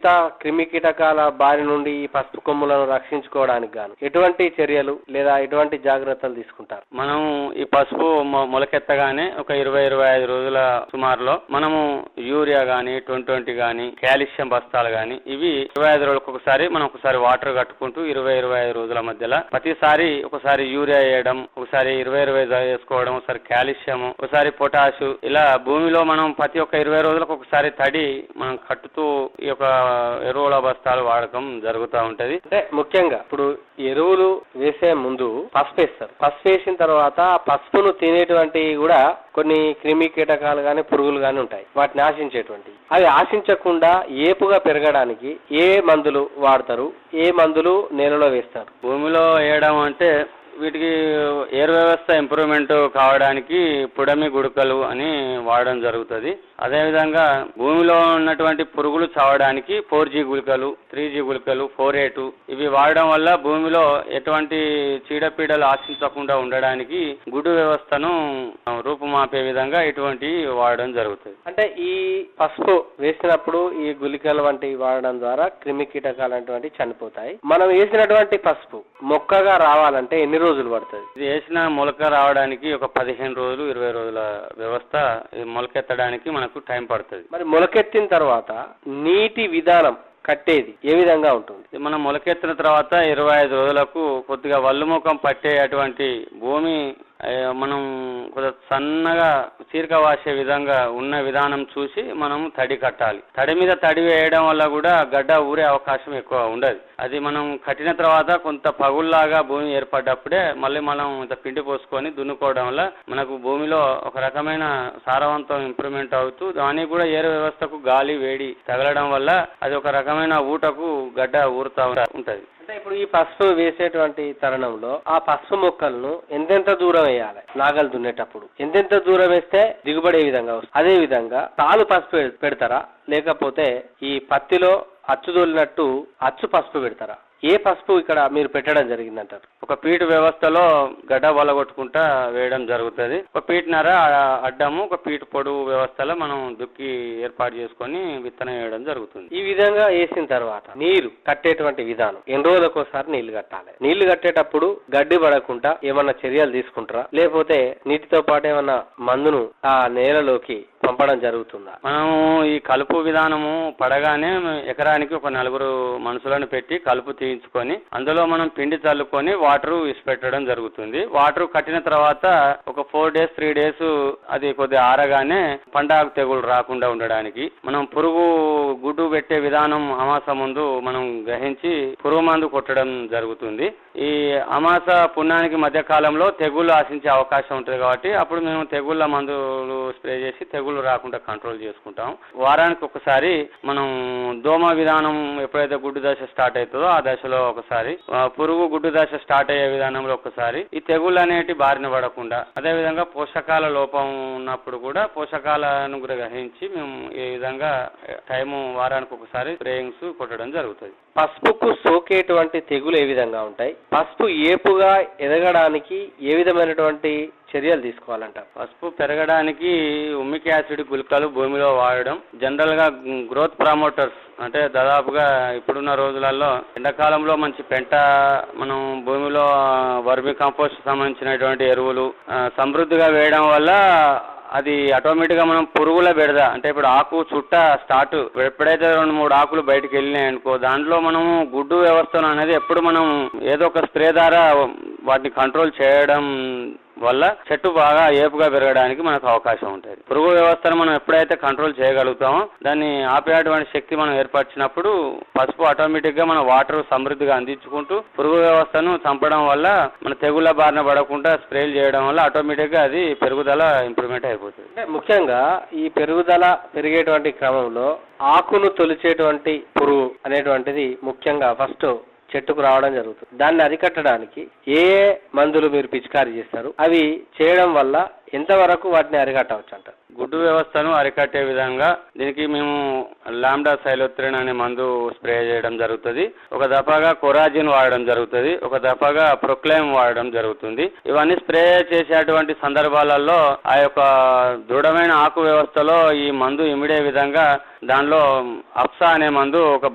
క్రిమి కీటకాల బారి నుండి ఈ పసుపు కొమ్ములను రక్షించుకోవడానికి గాను ఎటువంటి చర్యలు లేదా ఎటువంటి జాగ్రత్తలు తీసుకుంటారు మనం ఈ పసుపు మొ- మొలకెత్తగానే ఒక ఇరవై ఇరవై ఐదు రోజుల సుమారులో మనము యూరియా గానీ ట్వంటీ ట్వంటీ గానీ కాల్షియం బస్తాలు గానీ ఇవి ఇరవై ఐదు రోజులకు ఒకసారి మనం ఒకసారి వాటర్ కట్టుకుంటూ ఇరవై ఇరవై ఐదు రోజుల మధ్యలో ప్రతిసారి ఒకసారి యూరియా వేయడం ఒకసారి ఇరవై ఇరవై ఐదు వేసుకోవడం ఒకసారి కాల్షియం ఒకసారి పొటాషు ఇలా భూమిలో మనం ప్రతి ఒక్క ఇరవై రోజులకు ఒకసారి తడి మనం కట్టుతూ ఈ యొక్క ఎరువుల బస్తాలు వాడకం జరుగుతూ ఉంటది అంటే ముఖ్యంగా ఇప్పుడు ఎరువులు వేసే ముందు పసుపు వేస్తారు పసుపు వేసిన తర్వాత ఆ పసుపును తినేటువంటి కూడా కొన్ని క్రిమి కీటకాలు గాని పురుగులు గాని ఉంటాయి వాటిని ఆశించేటువంటి అవి ఆశించకుండా ఏపుగా పెరగడానికి ఏ మందులు వాడతారు ఏ మందులు నేలలో వేస్తారు భూమిలో వేయడం అంటే వీటికి ఎయిర్ వ్యవస్థ ఇంప్రూవ్మెంట్ కావడానికి పుడమి గుడకలు అని వాడడం జరుగుతుంది అదేవిధంగా భూమిలో ఉన్నటువంటి పురుగులు చావడానికి ఫోర్ జీ గుళికలు త్రీ జీ గుళికలు ఫోర్ ఎయిట్ ఇవి వాడడం వల్ల భూమిలో ఎటువంటి చీడపీడలు ఆశించకుండా ఉండడానికి గుడ్డు వ్యవస్థను రూపుమాపే విధంగా ఇటువంటి వాడడం జరుగుతుంది అంటే ఈ పసుపు వేసినప్పుడు ఈ గుళికలు వంటివి వాడడం ద్వారా క్రిమి కీటకాలు అనేటువంటివి చనిపోతాయి మనం వేసినటువంటి పసుపు మొక్కగా రావాలంటే ఎన్ని రోజులు పడుతుంది ఇది వేసిన మొలక రావడానికి ఒక పదిహేను రోజులు ఇరవై రోజుల వ్యవస్థ ఇది మొలకెత్తడానికి మనకు టైం పడుతుంది మరి మొలకెత్తిన తర్వాత నీటి విధానం కట్టేది ఏ విధంగా ఉంటుంది ఇది మనం మొలకెత్తిన తర్వాత ఇరవై ఐదు రోజులకు కొద్దిగా వల్లుముఖం పట్టే అటువంటి భూమి ఆ, మనం కొద్దిగా సన్నగా చీరక వాసే విధంగా ఉన్న విధానం చూసి మనం తడి కట్టాలి తడి మీద తడి వేయడం వల్ల కూడా గడ్డ ఊరే అవకాశం ఎక్కువ ఉండదు అది మనం కట్టిన తర్వాత కొంత పగుల్లాగా భూమి ఏర్పడ్డప్పుడే మళ్ళీ మనం ఇంత పిండి పోసుకొని దున్నుకోవడం వల్ల మనకు భూమిలో ఒక రకమైన సారవంతం ఇంప్రూవ్మెంట్ అవుతూ దానికి కూడా ఏరు వ్యవస్థకు గాలి వేడి తగలడం వల్ల అది ఒక రకమైన ఊటకు గడ్డ ఊరుతా ఉంటది అంటే ఇప్పుడు ఈ పసుపు వేసేటువంటి తరుణంలో ఆ పసుపు మొక్కలను ఎంతెంత దూరం వేయాలి నాగలు దున్నేటప్పుడు ఎంతెంత దూరం వేస్తే దిగుబడి ఏ విధంగా వస్తుంది అదే విధంగా తాలు పసుపు పె- పెడతారా లేకపోతే ఈ పత్తిలో అచ్చు తోలినట్టు అచ్చు పసుపు పెడతారా ఏ పసుపు ఇక్కడ మీరు పెట్టడం జరిగిందంటారు ఒక పీటు వ్యవస్థలో గడ్డ వలగొట్టుకుంటా వేయడం జరుగుతుంది ఒక పీటునర ఆ- అడ్డము ఒక పీటు పొడుగు వ్యవస్థలో మనం దుక్కి ఏర్పాటు చేసుకొని విత్తనం వేయడం జరుగుతుంది ఈ విధంగా వేసిన తర్వాత నీరు కట్టేటువంటి విధానం ఎన్ని రోజులకు ఒకసారి నీళ్లు కట్టాలి నీళ్లు కట్టేటప్పుడు గడ్డి పడకుండా ఏమన్నా చర్యలు తీసుకుంటారా లేకపోతే నీటితో పాటు ఏమన్నా మందును ఆ నేలలోకి పంపడం జరుగుతుందా మనము ఈ కలుపు విధానము పడగానే ఎకరానికి ఒక నలుగురు మనుషులను పెట్టి కలుపు తీయించుకొని అందులో మనం పిండి చల్లుకొని వాటర్ ఇసిపెట్టడం జరుగుతుంది వాటర్ కట్టిన తర్వాత ఒక ఫోర్ డేస్ త్రీ డేస్ అది కొద్దిగా ఆరగానే పండాకు తెగులు రాకుండా ఉండడానికి మనం పురుగు గుడ్డు పెట్టే విధానం అమాస ముందు మనం గ్రహించి పురుగు మందు కొట్టడం జరుగుతుంది ఈ అమాస పుణ్యానికి మధ్య కాలంలో తెగుళ్ళు ఆశించే అవకాశం ఉంటుంది కాబట్టి అప్పుడు మేము తెగుళ్ళ మందులు స్ప్రే చేసి తెగుళ్ళు రాకుండా కంట్రోల్ చేసుకుంటాం వారానికి ఒకసారి మనం దోమ విధానం ఎప్పుడైతే గుడ్డు దశ స్టార్ట్ అవుతుందో ఆ దశలో ఒకసారి ఆ, పురుగు గుడ్డు దశ స్టార్ట్ అయ్యే విధానంలో ఒకసారి ఈ తెగుళ్ళు అనేటి బారిన పడకుండా అదేవిధంగా పోషకాల లోపం ఉన్నప్పుడు కూడా పోషకాలను గ్రహించి మేము ఈ విధంగా టైము వారానికి ఒకసారి స్ప్రేయింగ్స్ కొట్టడం జరుగుతుంది పసుపుకు సోకేటువంటి తెగులు ఏ విధంగా ఉంటాయి పసుపు ఏపుగా ఎదగడానికి ఏ విధమైనటువంటి చర్యలు తీసుకోవాలంటారు పసుపు పెరగడానికి ఉమ్మిక్ యాసిడ్ గుళికలు భూమిలో వాడడం జనరల్ గా గ్రోత్ ప్రమోటర్స్ అంటే దాదాపుగా ఇప్పుడున్న రోజులలో ఎండాకాలంలో మంచి పెంట మనం భూమిలో వర్మి కంపోస్ట్ సంబంధించినటువంటి ఎరువులు ఆ, సమృద్ధిగా వేయడం వల్ల అది ఆటోమేటిక్ గా మనం పురుగుల బెడద అంటే ఇప్పుడు ఆకు చుట్ట స్టార్ట్ ఎప్పుడైతే రెండు మూడు ఆకులు బయటకు వెళ్ళినాయి అనుకో దాంట్లో మనము గుడ్డు వ్యవస్థను అనేది ఎప్పుడు మనం ఏదో ఒక స్ప్రే ద్వారా వాటిని కంట్రోల్ చేయడం వల్ల చెట్టు బాగా ఏపుగా పెరగడానికి మనకు అవకాశం ఉంటుంది పురుగు వ్యవస్థను మనం ఎప్పుడైతే కంట్రోల్ చేయగలుగుతామో దాన్ని ఆపేటువంటి శక్తి మనం ఏర్పరిచినప్పుడు పసుపు ఆటోమేటిక్ గా మన వాటర్ సమృద్ధిగా అందించుకుంటూ పురుగు వ్యవస్థను చంపడం వల్ల మన తెగుళ్ళ బారిన పడకుండా స్ప్రేలు చేయడం వల్ల ఆటోమేటిక్ గా అది పెరుగుదల ఇంప్రూవ్మెంట్ అయిపోతుంది అంటే ముఖ్యంగా ఈ పెరుగుదల పెరిగేటువంటి క్రమంలో ఆకును తొలిచేటువంటి పురుగు అనేటువంటిది ముఖ్యంగా ఫస్ట్ చెట్టుకు రావడం జరుగుతుంది దాన్ని అరికట్టడానికి ఏ ఏ మందులు మీరు పిచికారీ చేస్తారు అవి చేయడం వల్ల ఎంతవరకు వాటిని అరికట్టవచ్చు అంటారు గుడ్డు వ్యవస్థను అరికట్టే విధంగా దీనికి మేము లాంబ్డా సైలోత్రిన్ అనే మందు స్ప్రే చేయడం జరుగుతుంది ఒక దఫాగా కొరాజిన్ వాడడం జరుగుతుంది ఒక దఫాగా ప్రొక్లైమ్ వాడడం జరుగుతుంది ఇవన్నీ స్ప్రే చేసేటువంటి సందర్భాలలో ఆ యొక్క దృఢమైన ఆకు వ్యవస్థలో ఈ మందు ఇమిడే విధంగా దానిలో అప్సా అనే మందు ఒక